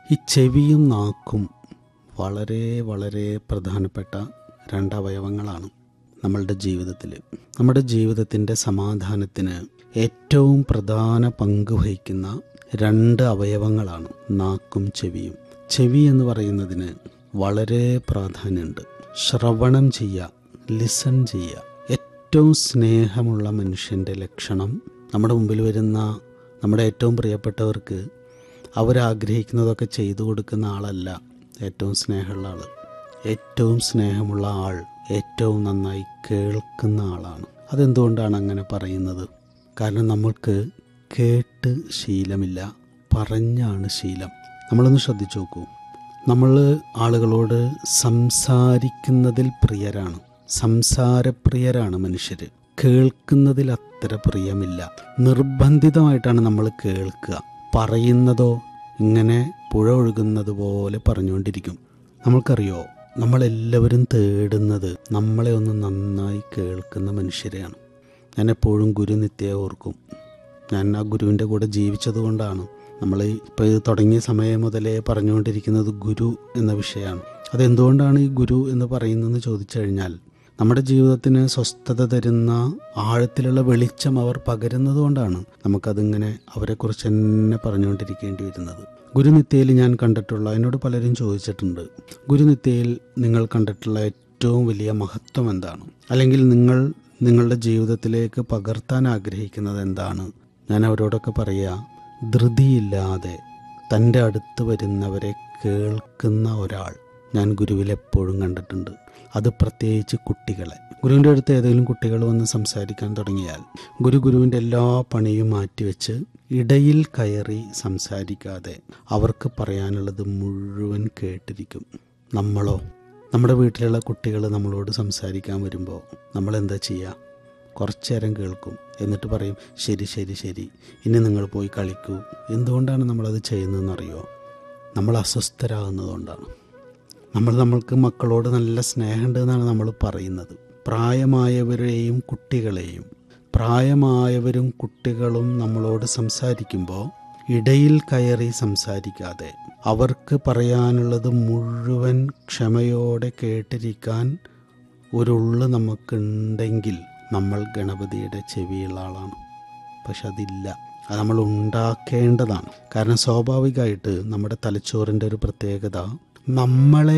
ഈ ചെവിയും നാക്കും വളരെ വളരെ പ്രധാനപ്പെട്ട രണ്ട് അവയവങ്ങളാണ് നമ്മളുടെ ജീവിതത്തിൽ നമ്മുടെ ജീവിതത്തിൻ്റെ സമാധാനത്തിന് ഏറ്റവും പ്രധാന പങ്ക് വഹിക്കുന്ന രണ്ട് അവയവങ്ങളാണ് നാക്കും ചെവിയും ചെവി എന്ന് പറയുന്നതിന് വളരെ പ്രാധാന്യമുണ്ട് ശ്രവണം ചെയ്യുക ലിസൺ ചെയ്യുക ഏറ്റവും സ്നേഹമുള്ള മനുഷ്യൻ്റെ ലക്ഷണം നമ്മുടെ മുമ്പിൽ വരുന്ന നമ്മുടെ ഏറ്റവും പ്രിയപ്പെട്ടവർക്ക് അവരാഗ്രഹിക്കുന്നതൊക്കെ ചെയ്തു കൊടുക്കുന്ന ആളല്ല ഏറ്റവും സ്നേഹമുള്ള ആൾ ഏറ്റവും സ്നേഹമുള്ള ആൾ ഏറ്റവും നന്നായി കേൾക്കുന്ന ആളാണ് അതെന്തുകൊണ്ടാണ് അങ്ങനെ പറയുന്നത് കാരണം നമ്മൾക്ക് കേട്ട് ശീലമില്ല പറഞ്ഞാണ് ശീലം നമ്മളൊന്ന് ശ്രദ്ധിച്ചു നോക്കൂ നമ്മൾ ആളുകളോട് സംസാരിക്കുന്നതിൽ പ്രിയരാണ് സംസാരപ്രിയരാണ് മനുഷ്യർ കേൾക്കുന്നതിൽ അത്ര പ്രിയമില്ല നിർബന്ധിതമായിട്ടാണ് നമ്മൾ കേൾക്കുക പറയുന്നതോ ഇങ്ങനെ പുഴ ഒഴുകുന്നത് പോലെ പറഞ്ഞുകൊണ്ടിരിക്കും നമ്മൾക്കറിയോ നമ്മളെല്ലാവരും തേടുന്നത് നമ്മളെ ഒന്ന് നന്നായി കേൾക്കുന്ന മനുഷ്യരെയാണ് ഞാൻ എപ്പോഴും ഗുരു നിത്യ ഓർക്കും ഞാൻ ആ ഗുരുവിൻ്റെ കൂടെ ജീവിച്ചത് കൊണ്ടാണ് നമ്മൾ ഇപ്പോൾ ഇത് തുടങ്ങിയ സമയം മുതലേ പറഞ്ഞുകൊണ്ടിരിക്കുന്നത് ഗുരു എന്ന വിഷയമാണ് അതെന്തുകൊണ്ടാണ് ഈ ഗുരു എന്ന് പറയുന്നതെന്ന് ചോദിച്ചു കഴിഞ്ഞാൽ നമ്മുടെ ജീവിതത്തിന് സ്വസ്ഥത തരുന്ന ആഴത്തിലുള്ള വെളിച്ചം അവർ പകരുന്നത് കൊണ്ടാണ് നമുക്കതിങ്ങനെ അവരെക്കുറിച്ച് തന്നെ പറഞ്ഞുകൊണ്ടിരിക്കേണ്ടി വരുന്നത് ഗുരുനിത്യയിൽ ഞാൻ കണ്ടിട്ടുള്ള എന്നോട് പലരും ചോദിച്ചിട്ടുണ്ട് ഗുരുനിത്യയിൽ നിങ്ങൾ കണ്ടിട്ടുള്ള ഏറ്റവും വലിയ മഹത്വം എന്താണ് അല്ലെങ്കിൽ നിങ്ങൾ നിങ്ങളുടെ ജീവിതത്തിലേക്ക് പകർത്താൻ ആഗ്രഹിക്കുന്നത് എന്താണ് ഞാൻ അവരോടൊക്കെ പറയുക ധൃതിയില്ലാതെ തൻ്റെ അടുത്ത് വരുന്നവരെ കേൾക്കുന്ന ഒരാൾ ഞാൻ ഗുരുവിൽ എപ്പോഴും കണ്ടിട്ടുണ്ട് അത് പ്രത്യേകിച്ച് കുട്ടികളെ ഗുരുവിൻ്റെ അടുത്ത് ഏതെങ്കിലും കുട്ടികൾ വന്ന് സംസാരിക്കാൻ തുടങ്ങിയാൽ ഗുരു ഗുരുവിൻ്റെ എല്ലാ പണിയും മാറ്റിവെച്ച് ഇടയിൽ കയറി സംസാരിക്കാതെ അവർക്ക് പറയാനുള്ളത് മുഴുവൻ കേട്ടിരിക്കും നമ്മളോ നമ്മുടെ വീട്ടിലുള്ള കുട്ടികൾ നമ്മളോട് സംസാരിക്കാൻ വരുമ്പോൾ നമ്മൾ എന്താ ചെയ്യുക കുറച്ചു നേരം കേൾക്കും എന്നിട്ട് പറയും ശരി ശരി ശരി ഇനി നിങ്ങൾ പോയി കളിക്കൂ എന്തുകൊണ്ടാണ് നമ്മളത് ചെയ്യുന്നതെന്നറിയോ നമ്മൾ അസ്വസ്ഥരാകുന്നതുകൊണ്ടാണ് നമ്മൾ നമ്മൾക്ക് മക്കളോട് നല്ല സ്നേഹമുണ്ട് എന്നാണ് നമ്മൾ പറയുന്നത് പ്രായമായവരെയും കുട്ടികളെയും പ്രായമായവരും കുട്ടികളും നമ്മളോട് സംസാരിക്കുമ്പോൾ ഇടയിൽ കയറി സംസാരിക്കാതെ അവർക്ക് പറയാനുള്ളത് മുഴുവൻ ക്ഷമയോടെ കേട്ടിരിക്കാൻ ഒരുള്ളു നമുക്കുണ്ടെങ്കിൽ നമ്മൾ ഗണപതിയുടെ ചെവിയുള്ള ആളാണ് പക്ഷെ അതില്ല അത് നമ്മൾ ഉണ്ടാക്കേണ്ടതാണ് കാരണം സ്വാഭാവികമായിട്ട് നമ്മുടെ തലച്ചോറിൻ്റെ ഒരു പ്രത്യേകത നമ്മളെ